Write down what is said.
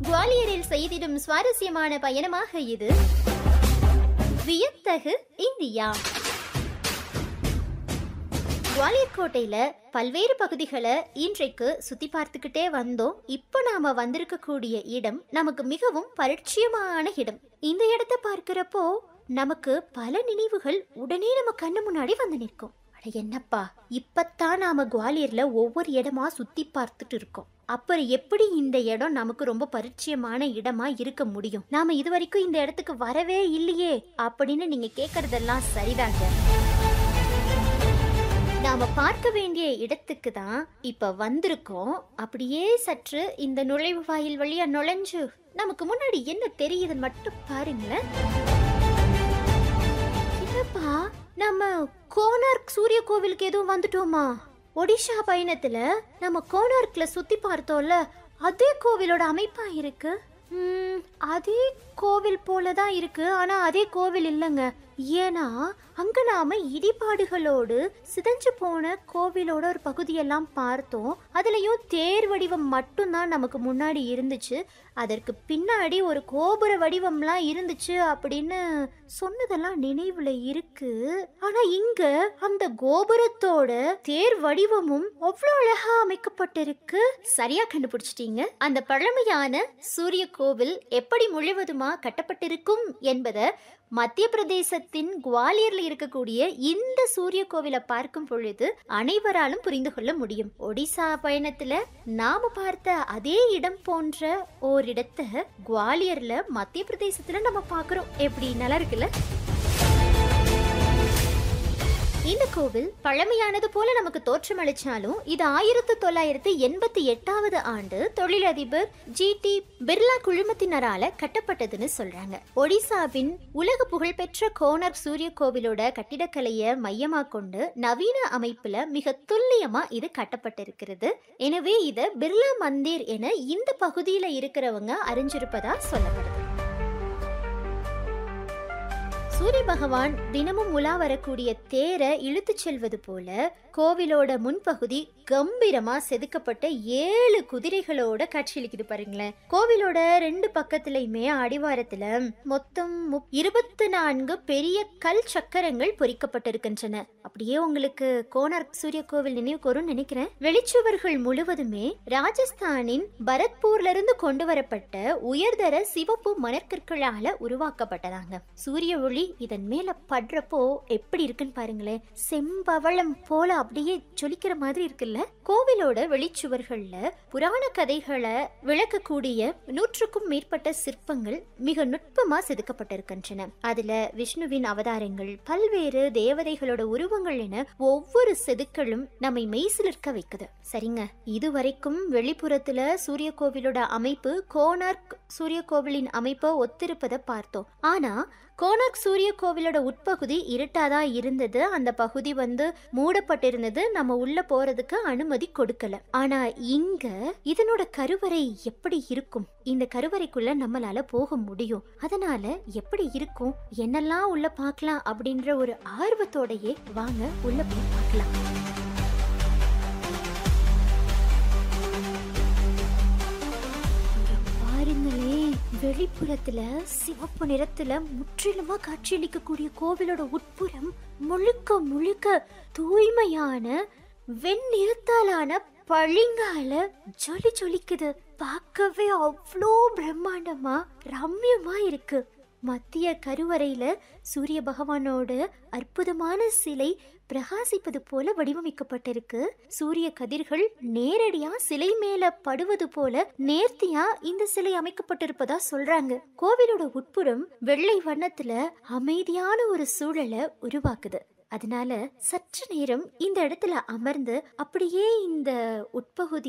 குவாலியரில் செய்திடும் சுவாரஸ்யமான பயணமாக இது வியத்தகு இந்தியா குவாலியர் கோட்டையில பல்வேறு பகுதிகளை இன்றைக்கு சுத்தி பார்த்துக்கிட்டே வந்தோம் இப்போ நாம வந்திருக்கக்கூடிய இடம் நமக்கு மிகவும் பரிச்சயமான இடம் இந்த இடத்தை பார்க்கிறப்போ நமக்கு பல நினைவுகள் உடனே நம்ம கண்ணு முன்னாடி வந்து நிற்கும் அட என்னப்பா இப்பத்தான் நாம குவாலியர்ல ஒவ்வொரு இடமா சுத்தி பார்த்துட்டு இருக்கோம் அப்புறம் எப்படி இந்த இடம் நமக்கு ரொம்ப பரிச்சயமான இடமா இருக்க முடியும் நாம இது வரைக்கும் இந்த இடத்துக்கு வரவே இல்லையே அப்படின்னு நீங்க கேக்குறதெல்லாம் சரிதாங்க நாம பார்க்க வேண்டிய இடத்துக்கு தான் இப்ப வந்திருக்கோம் அப்படியே சற்று இந்த நுழைவு வாயில் வழியா நுழைஞ்சு நமக்கு முன்னாடி என்ன தெரியுதுன்னு மட்டும் பாருங்களேன் என்னப்பா நம்ம கோனார்க் சூரிய கோவிலுக்கு எதுவும் வந்துட்டோமா ஒடிஷா பயணத்துல நம்ம கோனார்க்ல சுத்தி பார்த்தோம்ல அதே கோவிலோட அமைப்பா இருக்கு ம், அதே கோவில் போல தான் இருக்கு ஆனா அதே கோவில் இல்லைங்க ஏன்னா அங்க நாம இடிபாடுகளோடு சிதைஞ்சு போன கோவிலோட ஒரு பகுதியெல்லாம் பார்த்தோம் அதுலயும் தேர் வடிவம் மட்டும்தான் நமக்கு முன்னாடி இருந்துச்சு அதற்கு பின்னாடி ஒரு கோபுர வடிவம்லாம் இருந்துச்சு அப்படின்னு சொன்னதெல்லாம் நினைவுல இருக்கு ஆனா இங்க அந்த கோபுரத்தோட தேர் வடிவமும் அவ்வளோ அழகா அமைக்கப்பட்டிருக்கு சரியா கண்டுபிடிச்சிட்டீங்க அந்த பழமையான சூரிய கோவில் எப்படி முழுவதுமா கட்டப்பட்டிருக்கும் என்பதை மத்திய பிரதேசத்தின் குவாலியர்ல இருக்கக்கூடிய இந்த சூரிய கோவிலை பார்க்கும் பொழுது அனைவராலும் புரிந்து கொள்ள முடியும் ஒடிசா பயணத்துல நாம பார்த்த அதே இடம் போன்ற ஓரிடத்தை குவாலியர்ல மத்திய பிரதேசத்துல நம்ம பார்க்கிறோம் எப்படி நல்லா இருக்குல்ல இந்த கோவில் பழமையானது போல நமக்கு தோற்றமளிச்சாலும் இது ஆயிரத்து தொள்ளாயிரத்து எண்பத்தி எட்டாவது ஆண்டு தொழிலதிபர் ஜி டி பிர்லா குழுமத்தினரால கட்டப்பட்டதுன்னு சொல்றாங்க ஒடிசாவின் உலக புகழ்பெற்ற கோனார்க் சூரிய கோவிலோட கட்டிடக்கலையை மையமா கொண்டு நவீன அமைப்புல மிக துல்லியமா இது கட்டப்பட்டிருக்கிறது எனவே இத பிர்லா மந்திர் என இந்த பகுதியில இருக்கிறவங்க அறிஞ்சிருப்பதா சொல்லப்படுது சூரிய பகவான் தினமும் உலா வரக்கூடிய தேரை இழுத்துச் செல்வது போல கோவிலோட முன்பகுதி கம்பீரமா செதுக்கப்பட்ட ஏழு குதிரைகளோட காட்சியளிக்குது பாருங்களேன் கோவிலோட ரெண்டு பக்கத்துலயுமே அடிவாரத்துல மொத்தம் முப்- இருபத்து நான்கு பெரிய கல் சக்கரங்கள் பொறிக்கப்பட்டிருக்கின்றன அப்படியே உங்களுக்கு கோனார்க் சூரிய கோவில் நினைவுக்கு வரும்னு நினைக்கிறேன் வெளிச்சுவர்கள் முழுவதுமே ராஜஸ்தானின் பரத்பூர்ல இருந்து கொண்டு வரப்பட்ட உயர்தர சிவப்பு மணற்கற்களால உருவாக்கப்பட்டதாங்க சூரிய ஒளி இதன் மேல படுறப்போ எப்படி இருக்குன்னு பாருங்களேன் செம்பவளம் போல அப்படியே ஜொலிக்கிற மாதிரி இருக்குல்ல கோவிலோட வெளிச்சுவர்கள்ல புராண கதைகளை விளக்கக்கூடிய நூற்றுக்கும் மேற்பட்ட சிற்பங்கள் மிக நுட்பமா செதுக்கப்பட்டிருக்கின்றன அதுல விஷ்ணுவின் அவதாரங்கள் பல்வேறு தேவதைகளோட உருவங்கள் என ஒவ்வொரு செதுக்களும் நம்மை மெய்சிலிர்க்க வைக்குது சரிங்க இதுவரைக்கும் வெளிப்புறத்துல சூரிய கோவிலோட அமைப்பு கோனார்க் சூரிய கோவிலின் அமைப்பை ஒத்திருப்பதை பார்த்தோம் ஆனா கோனார்க் சூரிய கோவிலோட உட்பகுதி இருட்டாதான் இருந்தது அந்த பகுதி வந்து மூடப்பட்டிருந்தது நம்ம உள்ள போறதுக்கு அனுமதி கொடுக்கல ஆனா இங்க இதனோட கருவறை எப்படி இருக்கும் இந்த கருவறைக்குள்ள நம்மளால போக முடியும் அதனால எப்படி இருக்கும் என்னெல்லாம் உள்ள பார்க்கலாம் அப்படின்ற ஒரு ஆர்வத்தோடயே வாங்க உள்ள போய் பார்க்கலாம் இங்க பாருங்களே வெளிப்புறத்துல சிவப்பு நிறத்துல முற்றிலுமா காட்சியளிக்கக்கூடிய கோவிலோட உட்புறம் முழுக்க முழுக்க தூய்மையான வெண்ணிறத்தாலான பளிங்கால ஜொலி ஜொலிக்குது பார்க்கவே அவ்வளோ பிரம்மாண்டமா ரம்யமா இருக்கு மத்திய கருவறையில சூரிய பகவானோட அற்புதமான சிலை பிரகாசிப்பது போல வடிவமைக்கப்பட்டிருக்கு சூரிய கதிர்கள் நேரடியா சிலை மேல படுவது போல நேர்த்தியா இந்த சிலை அமைக்கப்பட்டிருப்பதா சொல்றாங்க கோவிலோட உட்புறம் வெள்ளை வண்ணத்துல அமைதியான ஒரு சூழலை உருவாக்குது அதனால சற்று நேரம் இந்த இடத்துல அமர்ந்து அப்படியே இந்த உட்பகுதி